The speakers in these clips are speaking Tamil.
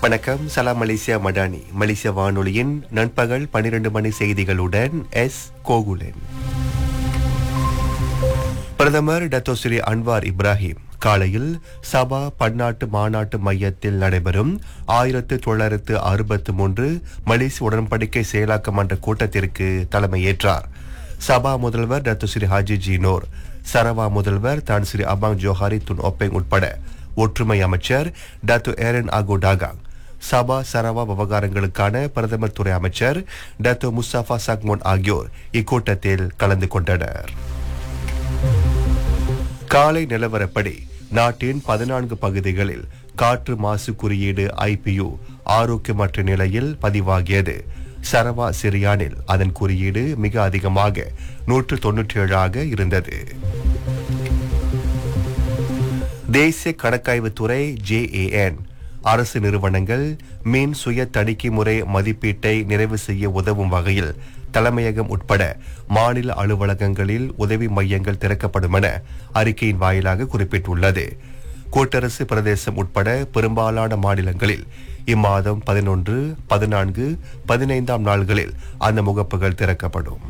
வணக்கம் சலாம் மலேசியா மடானி மலேசிய வானொலியின் நண்பகல் 12 மணி செய்திகளுடன் எஸ் கோகுலன் பிரதமர் டத்தோ ஸ்ரீ அன்வார் இப்ராஹிம் காலையில் சபா பன்னாட்டு மாநாட்டு மையத்தில் நடைபெறும் ஆயிரத்து தொள்ளாயிரத்து அறுபத்து மூன்று மலேசிய உடன்படிக்கை செயலாக்க மன்ற கூட்டத்திற்கு தலைமையேற்றார் சபா முதல்வர் Datuk Seri Haji Jinor Sarawak முதல்வர் Tan Sri Abang Johari Tun Openg உட்பட ஒற்றுமை அமைச்சர் டத்து ஏரன் ஆகோ டாகாங் சபா சரவா விவகாரங்களுக்கான பிரதமர் துறை அமைச்சர் டத்து முஸ்தபா சக்மோன் ஆகியோர் இக்கூட்டத்தில் கலந்து கொண்டனர் காலை நிலவரப்படி நாட்டின் பதினான்கு பகுதிகளில் காற்று மாசு குறியீடு ஐபியு ஆரோக்கியமற்ற நிலையில் பதிவாகியது சரவா சிரியானில் அதன் குறியீடு மிக அதிகமாக நூற்று தொன்னூற்றி ஏழாக இருந்தது தேசிய கணக்காய்வுத்துறை ஜேஏஎன் அரசு நிறுவனங்கள் மின் சுய தணிக்கை முறை மதிப்பீட்டை நிறைவு செய்ய உதவும் வகையில் தலைமையகம் உட்பட மாநில அலுவலகங்களில் உதவி மையங்கள் திறக்கப்படும் என அறிக்கையின் வாயிலாக குறிப்பிட்டுள்ளது கூட்டரசு பிரதேசம் உட்பட பெரும்பாலான மாநிலங்களில் இம்மாதம் பதினொன்று பதினான்கு பதினைந்தாம் நாள்களில் அந்த முகப்புகள் திறக்கப்படும்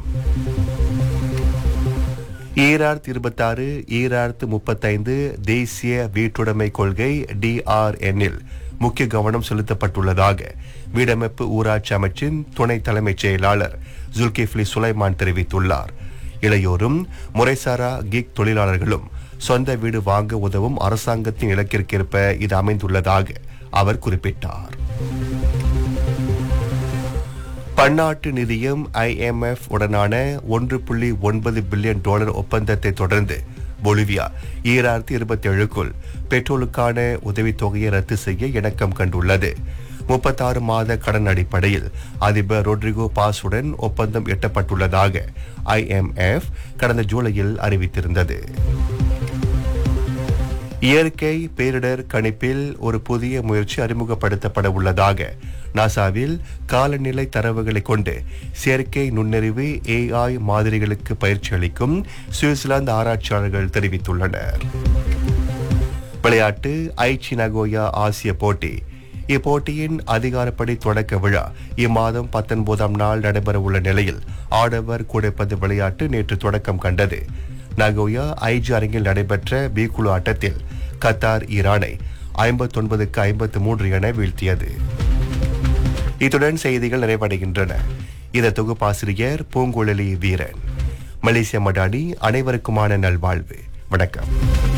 ஈராயிரத்தி இருபத்தாறு ஈராயிரத்து முப்பத்தைந்து தேசிய வீட்டுடைமை கொள்கை டிஆர்என்னில் முக்கிய கவனம் செலுத்தப்பட்டுள்ளதாக வீடமைப்பு ஊராட்சி அமைச்சின் துணை தலைமைச் செயலாளர் ஜுல்கிஃப்லி சுலைமான் தெரிவித்துள்ளார் இளையோரும் முறைசாரா கிக் தொழிலாளர்களும் சொந்த வீடு வாங்க உதவும் அரசாங்கத்தின் இலக்கிற்கேற்ப இது அமைந்துள்ளதாக அவர் குறிப்பிட்டார் பன்னாட்டு நிதியம் ஐஎம்எஃப் உடனான ஒன்று புள்ளி ஒன்பது பில்லியன் டாலர் ஒப்பந்தத்தை தொடர்ந்து பொலிவியா ஈராயிரத்தி இருபத்தி ஏழுக்குள் பெட்ரோலுக்கான உதவித்தொகையை ரத்து செய்ய இணக்கம் கண்டுள்ளது முப்பத்தாறு மாத கடன் அடிப்படையில் அதிபர் ரொட்ரிகோ பாஸுடன் ஒப்பந்தம் எட்டப்பட்டுள்ளதாக ஐஎம்எஃப் கடந்த ஜூலையில் அறிவித்திருந்தது இயற்கை பேரிடர் கணிப்பில் ஒரு புதிய முயற்சி அறிமுகப்படுத்தப்பட உள்ளதாக நாசாவில் காலநிலை தரவுகளை கொண்டு செயற்கை நுண்ணறிவு ஏஐ மாதிரிகளுக்கு பயிற்சி அளிக்கும் சுவிட்சர்லாந்து ஆராய்ச்சியாளர்கள் தெரிவித்துள்ளனர் விளையாட்டு ஐச்சி நகோயா ஆசிய போட்டி இப்போட்டியின் அதிகாரப்படி தொடக்க விழா இம்மாதம் பத்தொன்பதாம் நாள் நடைபெறவுள்ள நிலையில் ஆடவர் கூடைப்பந்து விளையாட்டு நேற்று தொடக்கம் கண்டது நகோயா ஐஜி அரங்கில் நடைபெற்ற பி குழு ஆட்டத்தில் கத்தார் ஈரானை ஐம்பத்தொன்பதுக்கு ஐம்பத்து மூன்று என வீழ்த்தியது இத்துடன் செய்திகள் நிறைவடைகின்றன இந்த தொகுப்பாசிரியர் பூங்குழலி வீரன் மலேசிய மடானி அனைவருக்குமான நல்வாழ்வு வணக்கம்